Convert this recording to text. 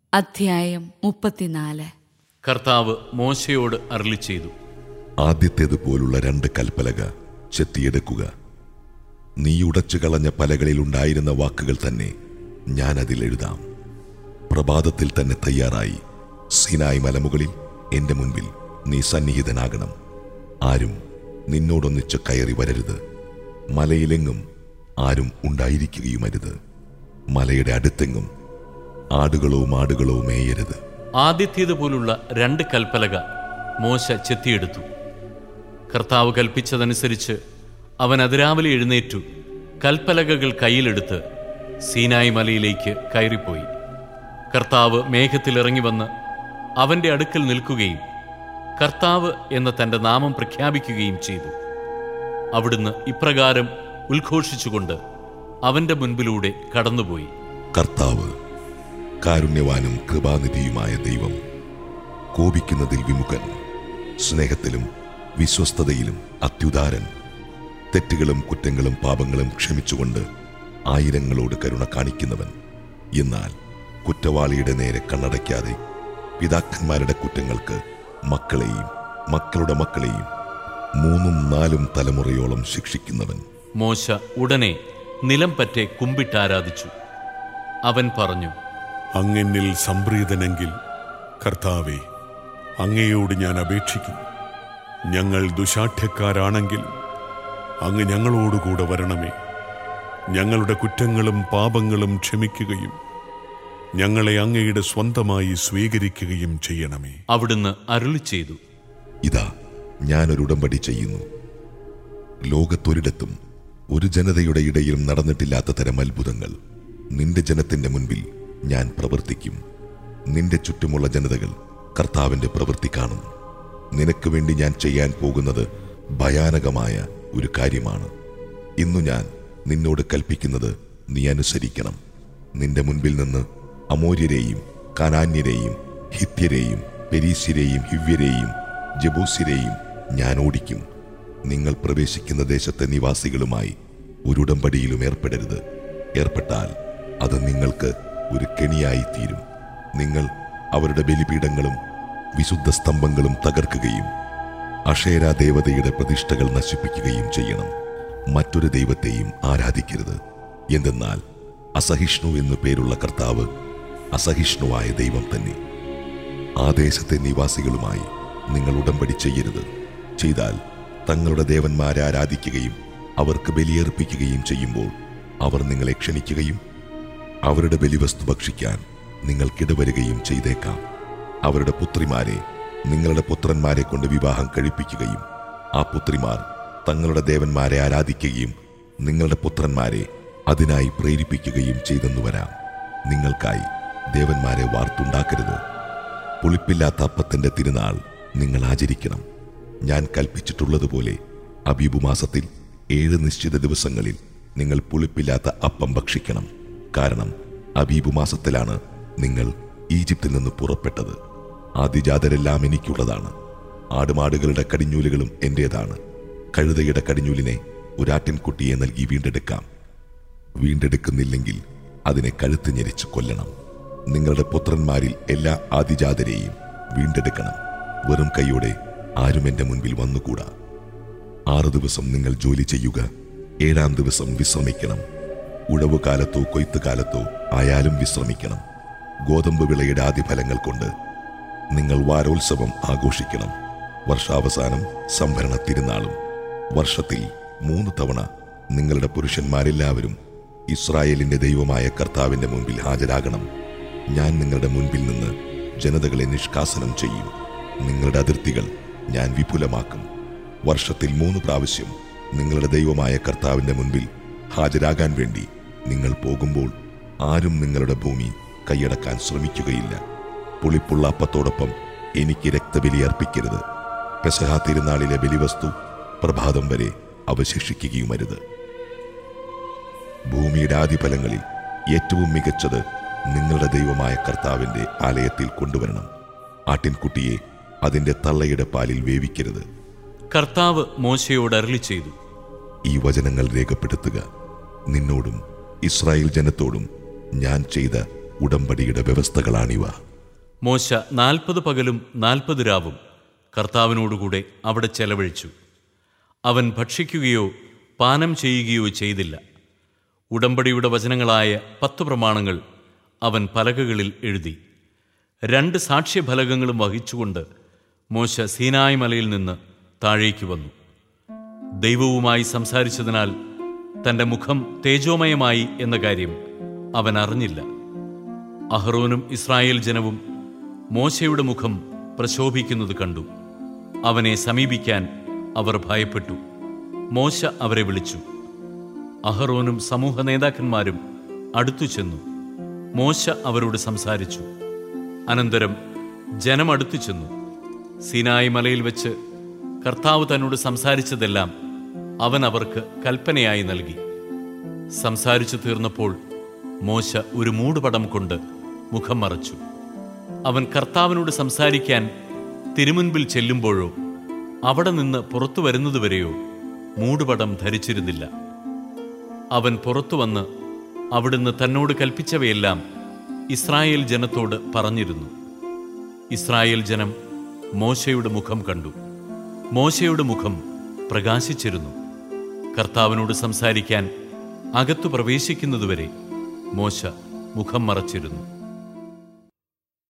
അധ്യായം മുപ്പത്തിനാല് കർത്താവ് മോശയോട് അരളി ചെയ്തു ആദ്യത്തേതുപോലുള്ള രണ്ട് കൽപ്പലക ചെത്തിയെടുക്കുക നീ ഉടച്ചു കളഞ്ഞ പലകളിൽ ഉണ്ടായിരുന്ന വാക്കുകൾ തന്നെ ഞാൻ അതിൽ എഴുതാം പ്രഭാതത്തിൽ തന്നെ തയ്യാറായി സിനായ് മലമുകളിൽ എന്റെ മുൻപിൽ നീ സന്നിഹിതനാകണം ആരും നിന്നോടൊന്നിച്ച് കയറി വരരുത് മലയിലെങ്ങും ആരും ഉണ്ടായിരിക്കുകയുമരുത് മലയുടെ അടുത്തെങ്ങും ആടുകളോ മാടുകളോ മേയരുത് ആദ്യത്തേതുപോലുള്ള രണ്ട് കൽപ്പലക മോശ ചെത്തിയെടുത്തു കർത്താവ് കൽപ്പിച്ചതനുസരിച്ച് അവൻ അതിരാവിലെ എഴുന്നേറ്റു കൽപ്പലകകൾ കയ്യിലെടുത്ത് സീനായി മലയിലേക്ക് കയറിപ്പോയി കർത്താവ് മേഘത്തിൽ ഇറങ്ങി വന്ന് അവന്റെ അടുക്കൽ നിൽക്കുകയും കർത്താവ് എന്ന തന്റെ നാമം പ്രഖ്യാപിക്കുകയും ചെയ്തു അവിടുന്ന് ഇപ്രകാരം ഉദ്ഘോഷിച്ചുകൊണ്ട് അവന്റെ മുൻപിലൂടെ കടന്നുപോയി കർത്താവ് കാരുണ്യവാനും കൃപാനിധിയുമായ ദൈവം കോപിക്കുന്നതിൽ വിമുഖൻ സ്നേഹത്തിലും വിശ്വസ്തതയിലും അത്യുദാരൻ തെറ്റുകളും കുറ്റങ്ങളും പാപങ്ങളും ക്ഷമിച്ചുകൊണ്ട് ആയിരങ്ങളോട് കരുണ കാണിക്കുന്നവൻ എന്നാൽ കുറ്റവാളിയുടെ നേരെ കണ്ണടയ്ക്കാതെ പിതാക്കന്മാരുടെ കുറ്റങ്ങൾക്ക് മക്കളെയും മക്കളുടെ മക്കളെയും മൂന്നും നാലും തലമുറയോളം ശിക്ഷിക്കുന്നവൻ മോശ ഉടനെ നിലം പറ്റെ കുമ്പിട്ടാരാധിച്ചു അവൻ പറഞ്ഞു അങ്ങെന്നിൽ സംപ്രീതനെങ്കിൽ കർത്താവെ അങ്ങയോട് ഞാൻ അപേക്ഷിക്കുന്നു ഞങ്ങൾ ദുശാഠ്യക്കാരാണെങ്കിൽ അങ്ങ് ഞങ്ങളോടുകൂടെ വരണമേ ഞങ്ങളുടെ കുറ്റങ്ങളും പാപങ്ങളും ക്ഷമിക്കുകയും ഞങ്ങളെ അങ്ങയുടെ സ്വന്തമായി സ്വീകരിക്കുകയും ചെയ്യണമേ അവിടുന്ന് അരുളി ചെയ്തു ഇതാ ഞാനൊരു ഉടമ്പടി ചെയ്യുന്നു ലോകത്തൊരിടത്തും ഒരു ജനതയുടെ ഇടയിലും നടന്നിട്ടില്ലാത്ത തരം അത്ഭുതങ്ങൾ നിന്റെ ജനത്തിന്റെ മുൻപിൽ ഞാൻ പ്രവർത്തിക്കും നിന്റെ ചുറ്റുമുള്ള ജനതകൾ കർത്താവിന്റെ പ്രവൃത്തി കാണും നിനക്ക് വേണ്ടി ഞാൻ ചെയ്യാൻ പോകുന്നത് ഭയാനകമായ ഒരു കാര്യമാണ് ഇന്നു ഞാൻ നിന്നോട് കൽപ്പിക്കുന്നത് നീ അനുസരിക്കണം നിന്റെ മുൻപിൽ നിന്ന് അമോര്യരെയും കനാന്യരെയും ഹിത്യരെയും പെരീസ്യരെയും ഹിവ്യരെയും ജബൂസ്യരെയും ഞാൻ ഓടിക്കും നിങ്ങൾ പ്രവേശിക്കുന്ന ദേശത്തെ നിവാസികളുമായി ഒരു ഉടമ്പടിയിലും ഏർപ്പെടരുത് ഏർപ്പെട്ടാൽ അത് നിങ്ങൾക്ക് ഒരു കെണിയായി തീരും നിങ്ങൾ അവരുടെ ബലിപീഠങ്ങളും വിശുദ്ധ സ്തംഭങ്ങളും തകർക്കുകയും അഷേര ദേവതയുടെ പ്രതിഷ്ഠകൾ നശിപ്പിക്കുകയും ചെയ്യണം മറ്റൊരു ദൈവത്തെയും ആരാധിക്കരുത് എന്തെന്നാൽ അസഹിഷ്ണു എന്നു പേരുള്ള കർത്താവ് അസഹിഷ്ണുവായ ദൈവം തന്നെ ആ ദേശത്തെ നിവാസികളുമായി നിങ്ങൾ ഉടമ്പടി ചെയ്യരുത് ചെയ്താൽ തങ്ങളുടെ ദേവന്മാരെ ആരാധിക്കുകയും അവർക്ക് ബലിയർപ്പിക്കുകയും ചെയ്യുമ്പോൾ അവർ നിങ്ങളെ ക്ഷണിക്കുകയും അവരുടെ ബലിവസ്തു ഭക്ഷിക്കാൻ നിങ്ങൾക്കിടവരുകയും ചെയ്തേക്കാം അവരുടെ പുത്രിമാരെ നിങ്ങളുടെ പുത്രന്മാരെ കൊണ്ട് വിവാഹം കഴിപ്പിക്കുകയും ആ പുത്രിമാർ തങ്ങളുടെ ദേവന്മാരെ ആരാധിക്കുകയും നിങ്ങളുടെ പുത്രന്മാരെ അതിനായി പ്രേരിപ്പിക്കുകയും ചെയ്തെന്നു വരാം നിങ്ങൾക്കായി ദേവന്മാരെ വാർത്തുണ്ടാക്കരുത് പുളിപ്പില്ലാത്ത അപ്പത്തിന്റെ തിരുനാൾ നിങ്ങൾ ആചരിക്കണം ഞാൻ കൽപ്പിച്ചിട്ടുള്ളതുപോലെ അബീബു മാസത്തിൽ ഏഴ് നിശ്ചിത ദിവസങ്ങളിൽ നിങ്ങൾ പുളിപ്പില്ലാത്ത അപ്പം ഭക്ഷിക്കണം കാരണം അബീബു മാസത്തിലാണ് നിങ്ങൾ ഈജിപ്തിൽ നിന്ന് പുറപ്പെട്ടത് ആദിജാതരെല്ലാം എനിക്കുള്ളതാണ് ആടുമാടുകളുടെ കടിഞ്ഞൂലുകളും എന്റേതാണ് കഴുതയുടെ കടിഞ്ഞൂലിനെ ഒരാട്ടിൻകുട്ടിയെ നൽകി വീണ്ടെടുക്കാം വീണ്ടെടുക്കുന്നില്ലെങ്കിൽ അതിനെ കഴുത്ത് ഞെരിച്ച് കൊല്ലണം നിങ്ങളുടെ പുത്രന്മാരിൽ എല്ലാ ആദിജാതരെയും വീണ്ടെടുക്കണം വെറും കൈയോടെ ആരും എന്റെ മുൻപിൽ വന്നുകൂടാ ആറു ദിവസം നിങ്ങൾ ജോലി ചെയ്യുക ഏഴാം ദിവസം വിശ്രമിക്കണം ഉഴവുകാലത്തോ കൊയ്ത്തുകാലത്തോ ആയാലും വിശ്രമിക്കണം ഗോതമ്പ് വിളയുടെ ആദ്യഫലങ്ങൾ കൊണ്ട് നിങ്ങൾ വാരോത്സവം ആഘോഷിക്കണം വർഷാവസാനം സംഭരണ തിരുനാളും വർഷത്തിൽ മൂന്ന് തവണ നിങ്ങളുടെ പുരുഷന്മാരെല്ലാവരും ഇസ്രായേലിന്റെ ദൈവമായ കർത്താവിന്റെ മുൻപിൽ ഹാജരാകണം ഞാൻ നിങ്ങളുടെ മുൻപിൽ നിന്ന് ജനതകളെ നിഷ്കാസനം ചെയ്യും നിങ്ങളുടെ അതിർത്തികൾ ഞാൻ വിപുലമാക്കും വർഷത്തിൽ മൂന്ന് പ്രാവശ്യം നിങ്ങളുടെ ദൈവമായ കർത്താവിന്റെ മുൻപിൽ ഹാജരാകാൻ വേണ്ടി നിങ്ങൾ പോകുമ്പോൾ ആരും നിങ്ങളുടെ ഭൂമി കൈയടക്കാൻ ശ്രമിക്കുകയില്ല പുളിപ്പുള്ള അപ്പത്തോടൊപ്പം എനിക്ക് രക്തബലി അർപ്പിക്കരുത് പെസഹ തിരുനാളിലെ ബലിവസ്തു പ്രഭാതം വരെ അവശേഷിക്കുകയുമരുത് ഭൂമിയുടെ ആദിഫലങ്ങളിൽ ഏറ്റവും മികച്ചത് നിങ്ങളുടെ ദൈവമായ കർത്താവിന്റെ ആലയത്തിൽ കൊണ്ടുവരണം ആട്ടിൻകുട്ടിയെ അതിന്റെ തള്ളയുടെ പാലിൽ വേവിക്കരുത് കർത്താവ് മോശയോട് അരളി ചെയ്തു ഈ വചനങ്ങൾ രേഖപ്പെടുത്തുക നിന്നോടും ഇസ്രായേൽ ജനത്തോടും ഞാൻ ചെയ്ത ഉടമ്പടിയുടെ വ്യവസ്ഥകളാണിവ മോശ നാൽപ്പത് പകലും നാൽപ്പത് രാവും കർത്താവിനോടുകൂടെ അവിടെ ചെലവഴിച്ചു അവൻ ഭക്ഷിക്കുകയോ പാനം ചെയ്യുകയോ ചെയ്തില്ല ഉടമ്പടിയുടെ വചനങ്ങളായ പത്ത് പ്രമാണങ്ങൾ അവൻ പലകകളിൽ എഴുതി രണ്ട് സാക്ഷ്യഫലകങ്ങളും വഹിച്ചുകൊണ്ട് മോശ സീനായ് മലയിൽ നിന്ന് താഴേക്ക് വന്നു ദൈവവുമായി സംസാരിച്ചതിനാൽ തന്റെ മുഖം തേജോമയമായി എന്ന കാര്യം അവൻ അറിഞ്ഞില്ല അഹ്റോനും ഇസ്രായേൽ ജനവും മോശയുടെ മുഖം പ്രശോഭിക്കുന്നത് കണ്ടു അവനെ സമീപിക്കാൻ അവർ ഭയപ്പെട്ടു മോശ അവരെ വിളിച്ചു അഹ്റോനും സമൂഹ നേതാക്കന്മാരും അടുത്തു ചെന്നു മോശ അവരോട് സംസാരിച്ചു അനന്തരം ജനം അടുത്തു ചെന്നു സിനായി മലയിൽ വെച്ച് കർത്താവ് തന്നോട് സംസാരിച്ചതെല്ലാം അവൻ അവർക്ക് കൽപ്പനയായി നൽകി സംസാരിച്ചു തീർന്നപ്പോൾ മോശ ഒരു മൂടുപടം കൊണ്ട് മുഖം മറച്ചു അവൻ കർത്താവിനോട് സംസാരിക്കാൻ തിരുമുൻപിൽ ചെല്ലുമ്പോഴോ അവിടെ നിന്ന് പുറത്തു വരുന്നതുവരെയോ മൂടുപടം ധരിച്ചിരുന്നില്ല അവൻ പുറത്തു വന്ന് അവിടുന്ന് തന്നോട് കൽപ്പിച്ചവയെല്ലാം ഇസ്രായേൽ ജനത്തോട് പറഞ്ഞിരുന്നു ഇസ്രായേൽ ജനം മോശയുടെ മുഖം കണ്ടു മോശയുടെ മുഖം പ്രകാശിച്ചിരുന്നു കർത്താവിനോട് സംസാരിക്കാൻ അകത്തു പ്രവേശിക്കുന്നതുവരെ മോശ മുഖം മറച്ചിരുന്നു